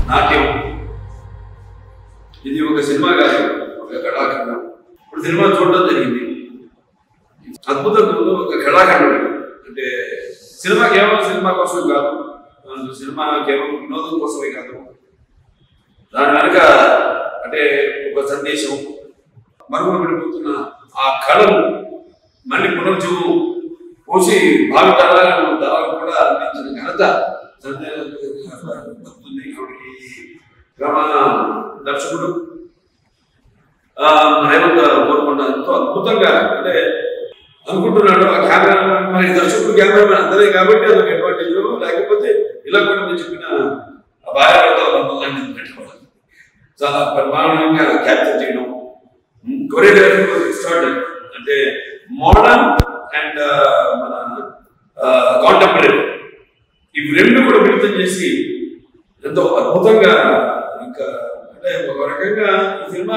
నాట్యం ఇది ఒక సినిమా కాదు ఒక కళాఖండం ఇప్పుడు సినిమా చూడడం జరిగింది అద్భుతం ఒక కళాఖండం అంటే సినిమా కేవలం సినిమా కోసం కాదు ఆ, సినిమా కేవలం వినోదం కోసమే కాదు దాని వెనక అంటే ఒక సందేశం మరుగున పడిపోతున్న ఆ కళను మళ్ళీ పునర్జీవం పోసి భావి తరాలకు తరాలకు కూడా అందించిన ఘనత దక్కుతుంది కాబట్టి గ్రామ దర్శకుడు ఆ, రేవంత్ కోరుకున్న ఎంతో అద్భుతంగా అంటే అనుకుంటున్నాడు ఆ కెమెరా మరి దర్శకుడు కెమెరామెన్ అందరే కాబట్టి అదొక అడ్వాంటేజ్ లేకపోతే ఇలా కూడా నేను చెప్పిన ఆ భార్యాభర్త బంధం లాంటిది పెట్టుకోవాలి చాలా పరిమాణంగా క్యాప్చర్ చేయడం కొరియోగ్రఫీ ఎక్స్ట్రాడనరీ అంటే మోడర్న్ అండ్ మన కాంటెంపరీ ఇవి రెండు కూడా మిళితం చేసి ఎంతో అద్భుతంగా ఇంకా అంటే ఒక రకంగా ఈ సినిమా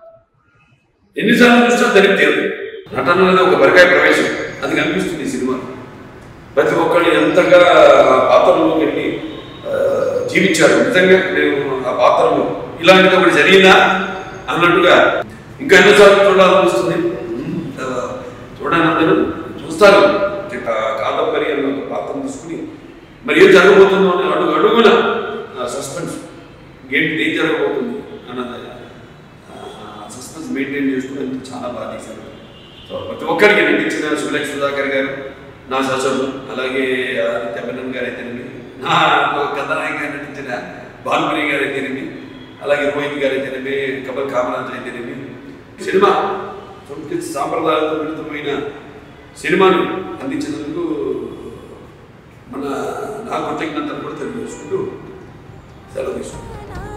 ఎన్నిసార్లు చూసినా దానికి తీరదు నటన అనేది ఒక బరికాయ ప్రవేశం అది కనిపిస్తుంది ఈ సినిమా ప్రతి ఒక్కళ్ళు ఎంతగా ఆ పాత్రలోకి వెళ్ళి ఆ, జీవించారు నిజంగా నేను ఆ పాత్రలో ఇలాంటిది ఒకటి జరిగిందా అన్నట్టుగా ఇంకా ఎన్నోసార్లు చూడాలనిపిస్తుంది ఉమ్, ఆ, చూడండి అందరూ చూస్తారు ఇక కాదంబరి అన్న ఒక పాత్రను తీసుకుని మరి ఏం జరగబోతుందో అని అడుగు అడుగున సస్పెన్స్ ఏంటి ఏం జరగబోతుంది అన్నది సస్పెన్స్ మెయింటైన్ చేసుకుని ఎంత చాలా బాగా చేశారు సో ప్రతి ఒక్కరికి నటించిన సులక్ష్ సుధాకర్ గారు నా ససలు అలాగే ఆదిత్య మెనన్ గారు అయితేనేమి నా కథానాయక నటించిన బాల్మణి గారు అయితేనేమి అలాగే రోహిత్ గారు అయితేనేమి కబల్ కామరాజ్ అయితేనేమి సినిమా సంస్కృతి సాంప్రదాయాలతో మిళితమైన సినిమాను అందించినందుకు మన నా కృతజ్ఞతలు కూడా తెలియజేసుకుంటూ సెలవు తీసుకుంటాను